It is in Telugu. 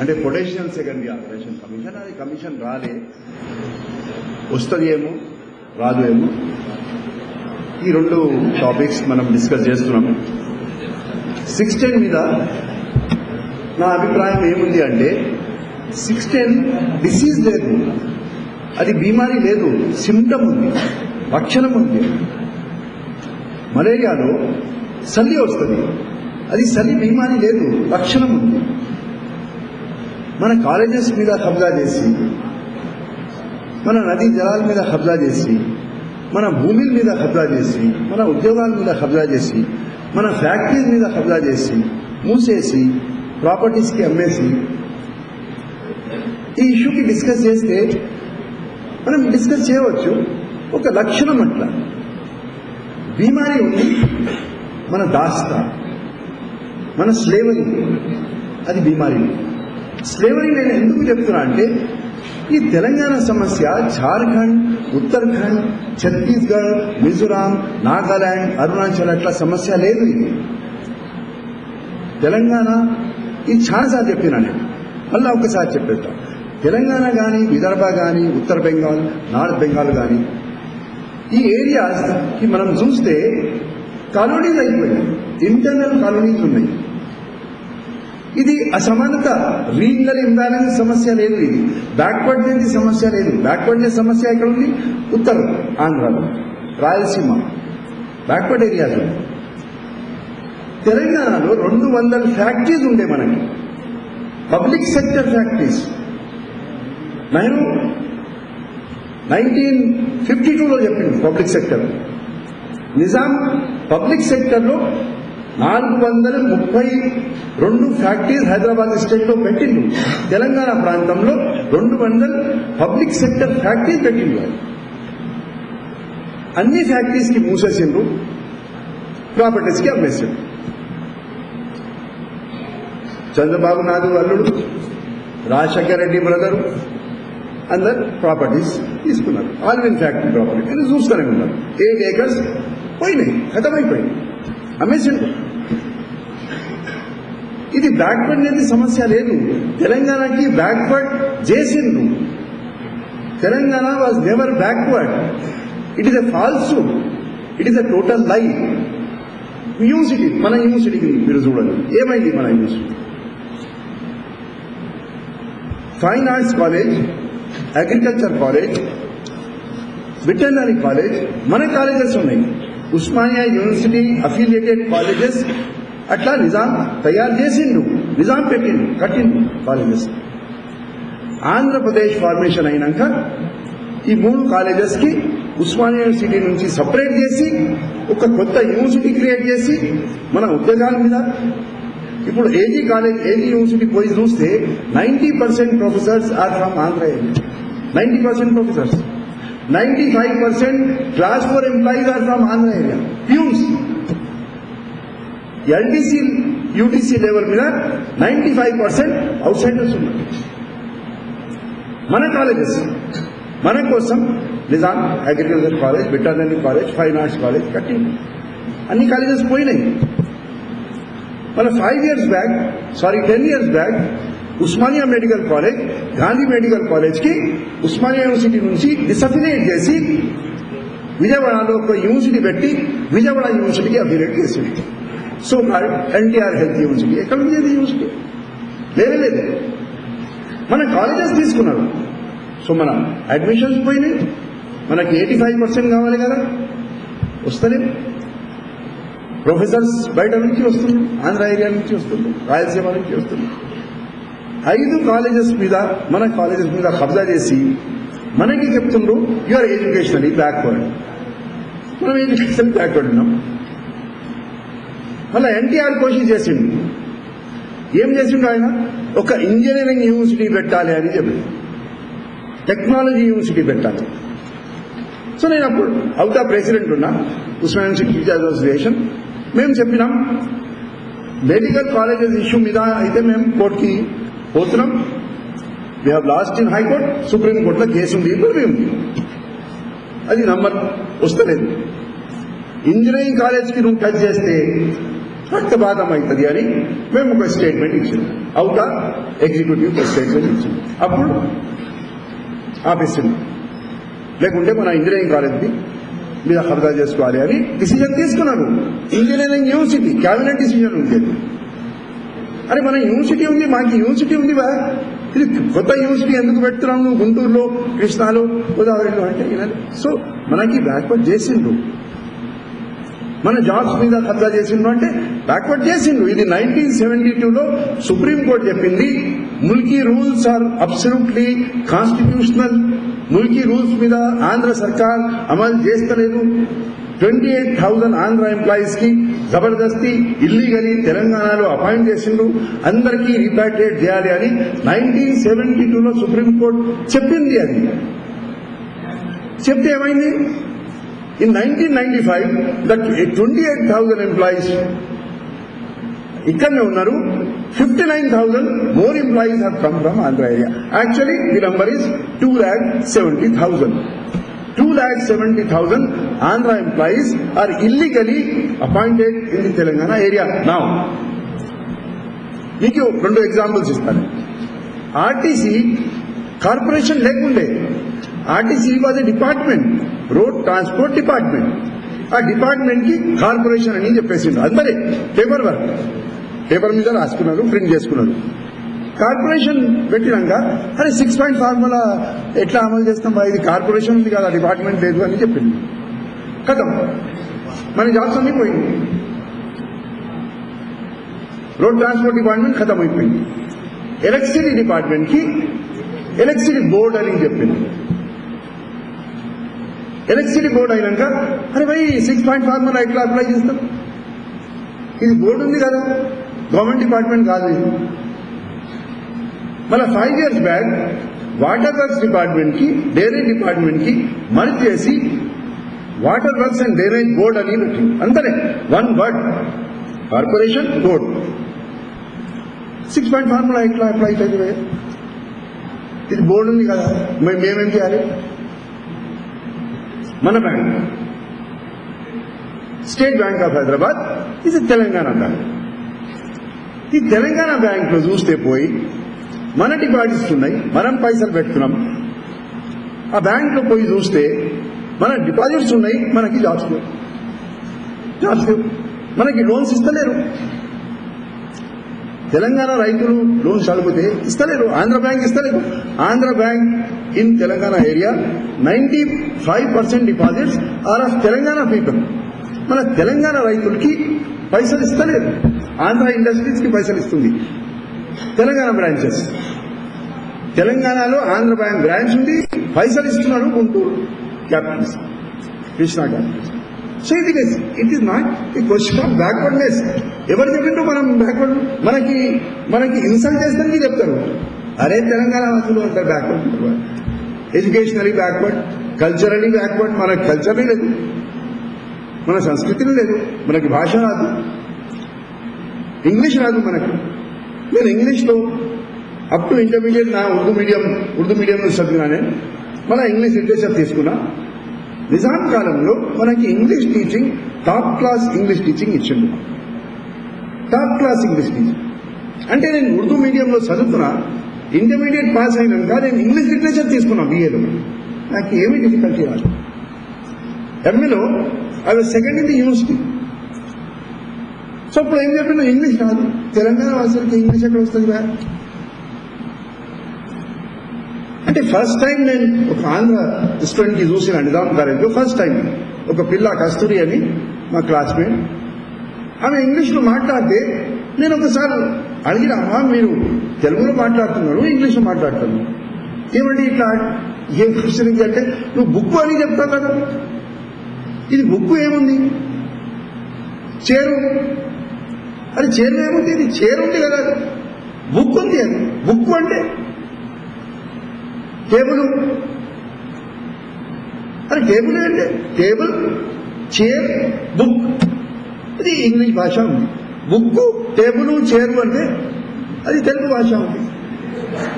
అంటే పొటెన్షియల్ సెకండరీ ఆపరేషన్ కమిషన్ అది కమిషన్ రాలే వస్తుంది ఏమో రాదు ఏమో ఈ రెండు టాపిక్స్ మనం డిస్కస్ చేస్తున్నాము సిక్స్ టెన్ మీద నా అభిప్రాయం ఏముంది అంటే సిక్స్ టెన్ డిసీజ్ లేదు అది బీమారీ లేదు సిమ్టమ్ ఉంది లక్షణం ఉంది మలేరియాలో చలి వస్తుంది అది చలి బీమారీ లేదు లక్షణం ఉంది మన కాలేజెస్ మీద కబ్జా చేసి మన నదీ జలాల మీద కబ్జా చేసి మన భూమిల మీద కబ్జా చేసి మన ఉద్యోగాల మీద కబ్జా చేసి మన ఫ్యాక్టరీల మీద కబ్జా చేసి మూసేసి ప్రాపర్టీస్కి అమ్మేసి ఈ ఇష్యూకి డిస్కస్ చేస్తే మనం డిస్కస్ చేయవచ్చు ఒక లక్షణం అట్లా బీమారీ ఉంది మన దాస్తా మన స్లేవరీ అది బీమారీ స్లేవరీ నేను ఎందుకు చెప్తున్నా అంటే ఈ తెలంగాణ సమస్య జార్ఖండ్ ఉత్తరాఖండ్ ఛత్తీస్గఢ్ మిజోరాం నాగాలాండ్ అరుణాచల్ అట్లా సమస్య లేదు ఇది తెలంగాణ ఇది చాలాసార్లు చెప్పినా నేను మళ్ళీ ఒకసారి చెప్పేస్తా తెలంగాణ కానీ విదర్భ కానీ ఉత్తర బెంగాల్ నార్త్ బెంగాల్ కానీ ఈ ఏరియాస్కి మనం చూస్తే కాలనీస్ అయిపోయినాయి ఇంటర్నల్ కాలనీస్ ఉన్నాయి ఇది అసమానత రీజనల్ ఇంబ్యాలెన్స్ సమస్య లేదు ఇది బ్యాక్వర్డ్నెస్ సమస్య లేదు బ్యాక్వర్డ్నెస్ సమస్య ఎక్కడ ఉంది ఉత్తర ఆంధ్రాలో రాయలసీమ బ్యాక్వర్డ్ ఏరియాస్ ఉన్నాయి తెలంగాణలో రెండు వందల ఫ్యాక్టరీస్ ఉండే మనకి పబ్లిక్ సెక్టర్ ఫ్యాక్టరీస్ నేను నైన్టీన్ ఫిఫ్టీ టూలో చెప్పింది పబ్లిక్ సెక్టర్ నిజాం పబ్లిక్ సెక్టర్లో నాలుగు వందల ముప్పై రెండు ఫ్యాక్టరీస్ హైదరాబాద్ స్టేట్లో పెట్టిండు తెలంగాణ ప్రాంతంలో రెండు వందల పబ్లిక్ సెక్టర్ ఫ్యాక్టరీస్ పెట్టిండు వాళ్ళు. అన్ని ఫ్యాక్టరీస్కి మూసేసిండ్రు ప్రాపర్టీస్కి అమ్మేసిండ్రు చంద్రబాబు నాయుడు అల్లుడు రాజశేఖర రెడ్డి బ్రదరు అందరు ప్రాపర్టీస్ తీసుకున్నారు ఆల్విన్ ఫ్యాక్టరీ ప్రాపర్టీ ఇది చూస్తూనే ఉన్నారు ఎయిట్ ఏకర్స్ పోయినాయి ఖతమైపోయింది అమ్మేసిండు ఇది బ్యాక్వర్డ్ అనేది సమస్య లేదు తెలంగాణకి బ్యాక్వర్డ్ చేసిండు Telangana was never backward it is a false it is a total lie university మన యూనివర్సిటీకి మీరు చూడండి ఏమైంది మన university fine arts college agriculture college veterinary college మన కాలేజెస్ ఉన్నాయి ఉస్మానియా యూనివర్సిటీ అఫిలియేటెడ్ కాలేజెస్ అట్లా నిజాం తయారు చేసిండు నిజాం పెట్టిండు కట్టిండు కాలేజెస్ ఆంధ్రప్రదేశ్ ఫార్మేషన్ అయినాక ఈ మూడు కాలేజెస్కి ఉస్మానియా యూనివర్సిటీ నుంచి సపరేట్ చేసి ఒక కొత్త యూనివర్సిటీ క్రియేట్ చేసి మన ఉద్యోగాల మీద ఇప్పుడు ఏజీ కాలేజ్ ఏజీ యూనివర్సిటీ పోయి చూస్తే ninety percent professors are from Andhra area ninety percent professors ninety five percent class four employees are from Andhra area peons LDC UDC level మీద ninety five percent outsiders ఉన్నారు మన కాలేజెస్ మన కోసం Nizam agriculture college veterinary college fine arts college కట్టింది అన్ని కాలేజెస్ పోయినాయి మన five years back sorry ten years back Osmania medical college Gandhi medical కాలేజ్కి ఉస్మానియా యూనివర్సిటీ నుంచి డిసఫినేట్ చేసి విజయవాడలో ఒక యూనివర్సిటీ పెట్టి విజయవాడ యూనివర్సిటీకి అఫిలియేట్ చేసింది so called NTR health university ఎక్కడ ఉంది అది యూనివర్సిటీ లేదు లేదు మన కాలేజెస్ తీసుకున్నారు సో మన అడ్మిషన్స్ పోయినాయి మనకి ఎయిటీ ఫైవ్ పర్సెంట్ కావాలి కదా వస్తలే ప్రొఫెసర్స్ బయట నుంచి వస్తున్నారు ఆంధ్ర ఏరియా నుంచి వస్తున్నారు రాయలసీమ నుంచి వస్తున్నారు ఐదు కాలేజెస్ మీద మన కాలేజెస్ మీద కబ్జా చేసి మనకి చెప్తుండ్రు యూఆర్ ఎడ్యుకేషనలీ బ్యాక్వర్డ్ మనం ఎడ్యుకేషన్ బ్యాక్వర్డ్ ఉన్నాం మళ్ళీ ఎన్టీఆర్ కోషిష్ చేసిండు ఏం చేసిండు ఆయన ఒక ఇంజనీరింగ్ యూనివర్సిటీ పెట్టాలి అని చెప్పి టెక్నాలజీ యూనివర్సిటీ పెట్టాలి సో నేను అప్పుడు అవుతా ప్రెసిడెంట్ ఉన్నా ఉస్మాన్ యూనివర్సిటీ టీచర్స్ అసోసియేషన్ మేము చెప్పినాం మెడికల్ కాలేజెస్ ఇష్యూ మీద అయితే మేము కోర్టుకి పోతున్నాం we have lost in high court supreme కోర్టులో కేసు ఉంది ఇప్పుడు మేము అది నంబర్ వస్తలేదు ఇంజనీరింగ్ కాలేజ్కి నువ్వు టచ్ చేస్తే రక్తపాతం అవుతుంది అని మేము ఒక స్టేట్మెంట్ ఇచ్చాం అవుతా ఎగ్జిక్యూటివ్ ఒక స్టేట్మెంట్ ఇచ్చాం అప్పుడు ఆపేసింది లేకుంటే మన ఇంజనీరింగ్ కాలేజ్ని మీద హర్దా చేసుకోవాలి అని డిసిజన్ తీసుకున్నారు ఇంజనీరింగ్ యూనివర్సిటీ క్యాబినెట్ డిసిజన్ ఉండేది అరే మన యూనివర్సిటీ ఉంది మాకు యూనివర్సిటీ ఉంది బా ఇది కొత్త యూనివర్సిటీ ఎందుకు పెడుతున్నాం నువ్వు గుంటూరులో కృష్ణాలో గోదావరిలో అంటే ఇలా సో మనకి బ్యాక్వర్డ్ చేసిండ్రు మన జాబ్స్ మీద కబ్జా చేసిండ్రు అంటే బ్యాక్వర్డ్ చేసిండ్రు ఇది నైన్టీన్ సెవెంటీ టూలో సుప్రీంకోర్టు చెప్పింది Mulki rules are absolutely constitutional Mulki rules మీద ఆంధ్ర సర్కార్ అమలు చేస్తలేదు twenty eight thousand Andhra employees కి జబర్దస్తి ఇల్లీగలీ తెలంగాణలో అపాయింట్ చేసిండు అందరికీ రీపాట్రియేట్ చేయాలి అని నైన్టీన్ సెవెంటీ టూలో సుప్రీంకోర్టు చెప్పింది అది చెప్తే ఏమైంది in nineteen ninety five that twenty eight thousand employees ఇక్కడనే ఉన్నారు fifty nine thousand more employees have come from Andhra area actually the number is two lakh seventy thousand two lakh seventy thousand Andhra employees are illegally appointed in the Telangana area నా మీకు రెండు ఎగ్జాంపుల్స్ ఇస్తాను ఆర్టీసీ కార్పొరేషన్ లేకుండే RTC was a department road transport department ఆ డిపార్ట్మెంట్ కి కార్పొరేషన్ అని చెప్పేసిండు అందరే పేపర్ వర్క్ పేపర్ మీద రాసుకున్నారు ప్రింట్ చేసుకున్నారు కార్పొరేషన్ పెట్టినాక అరే సిక్స్ పాయింట్ ఫార్ములా ఎట్లా అమలు చేస్తాం బా ఇది కార్పొరేషన్ ఉంది కదా డిపార్ట్మెంట్ లేదు అని చెప్పింది కథం మన జాబ్స్ అన్ని పోయింది రోడ్ ట్రాన్స్పోర్ట్ డిపార్ట్మెంట్ ఖతం అయిపోయింది ఎలక్ట్రిసిటీ డిపార్ట్మెంట్ కి ఎలక్ట్రిసిటీ బోర్డ్ అని చెప్పింది ఎలక్ట్రిసిటీ బోర్డు అయినాక అరే భయ్ సిక్స్ పాయింట్ ఫార్ములా ఎట్లా అప్లై చేస్తాం ఇది బోర్డు ఉంది కదా గవర్నమెంట్ డిపార్ట్మెంట్ కాదు ఇది మళ్ళీ five years back water works department కి డ్రైనేజ్ డిపార్ట్మెంట్ కి మర్జ్ చేసి water works and drainage board అని పెట్టింది అంతనే one word corporation board six point formula ఎట్లా అప్లై అవుతుంది భయ్యా? ఇది బోర్డు ఉంది కదా మరి మేమేం చేయాలి మన bank state bank of Hyderabad ఇది తెలంగాణ బ్యాంక్ ఈ తెలంగాణ బ్యాంక్ లో చూస్తే పోయి మన డిపాజిట్స్ ఉన్నాయి మనం పైసలు పెట్టుకున్నాం ఆ బ్యాంక్ లో పోయి చూస్తే మన డిపాజిట్స్ ఉన్నాయి మనకి జాబ్స్ లేవు జాబ్స్ లేవు మనకి లోన్స్ ఇస్తలేరు తెలంగాణ రైతులు లోన్స్ అడిగితే ఇస్తలేరు ఆంధ్ర బ్యాంక్ ఇస్తలేదు Andhra bank in Telangana area ninety five percent deposits are of Telangana people మన తెలంగాణ రైతులకి పైసలు ఇస్తలేదు ఆంధ్ర ఇండస్ట్రీస్ కి పైసలు ఇస్తుంది తెలంగాణ బ్రాంచెస్ తెలంగాణలో ఆంధ్ర బ్యాంక్ బ్రాంచ్ ఉంది పైసలు ఇస్తున్నారు Guntur capitals Krishna capitals so it is it is not ఈ క్వశ్చన్ ఆఫ్ బ్యాక్వర్డ్నెస్ ఎవరు చెప్పిండ్రు మనం బ్యాక్వర్డ్ మనకి మనకి ఇన్సల్ట్ చేస్తానికి చెప్తారు అరే తెలంగాణ వాసులు అంటారు backward educationally backward culturally backward మన కల్చరే లేదు మన సంస్కృతిని లేదు మనకి భాష రాదు ఇంగ్లీష్ రాదు మనకు నేను ఇంగ్లీష్లో అప్ టు ఇంటర్మీడియట్ నా ఉర్దూ మీడియం ఉర్దూ మీడియం నుంచి చదివినానే మళ్ళీ ఇంగ్లీష్ లిటరేచర్ తీసుకున్నా నిజాం కాలంలో మనకి English teaching top class English teaching ఇచ్చిండు టాప్ క్లాస్ ఇంగ్లీష్ టీచింగ్ అంటే నేను ఉర్దూ మీడియంలో చదువుతున్నా ఇంటర్మీడియట్ పాస్ అయినాక నేను ఇంగ్లీష్ లిటరేచర్ తీసుకున్నా బీఏలో నాకు ఏమీ డిఫికల్టీ రాదు ఎంఏలో I was second in the university so ఇప్పుడు ఏం చెప్పిన ఇంగ్లీష్ రాదు తెలంగాణ వాసులకి ఇంగ్లీష్ ఎక్కడ వస్తుంది బా అంటే ఫస్ట్ టైం నేను ఒక ఆంధ్ర స్టూడెంట్ కి చూసిన నిజాం కాలేజ్లో ఫస్ట్ టైం ఒక పిల్ల కస్తూరి అని మా క్లాస్మేట్ ఆమె ఇంగ్లీష్లో మాట్లాడితే నేను ఒకసారి అడిగిన అమ్మా మీరు తెలుగులో మాట్లాడుతున్నారు ఇంగ్లీష్లో మాట్లాడుతున్నారు ఏమండి ఇట్లా ఏం క్వశ్చన్ ఇది అంటే నువ్వు బుక్ అని చెప్తావు కదా ఇది బుక్ ఏముంది చేరు అది చేరు ఏముంది ఇది చేరు ఉంది కదా బుక్ ఉంది అది బుక్ అంటే టేబుల్ అది టేబుల్ అంటే టేబుల్ చైర్ బుక్ ఇది ఇంగ్లీష్ భాష ఉంది బుక్ టేబుల్ చైర్ అంటే అది తెలుగు భాష ఉంది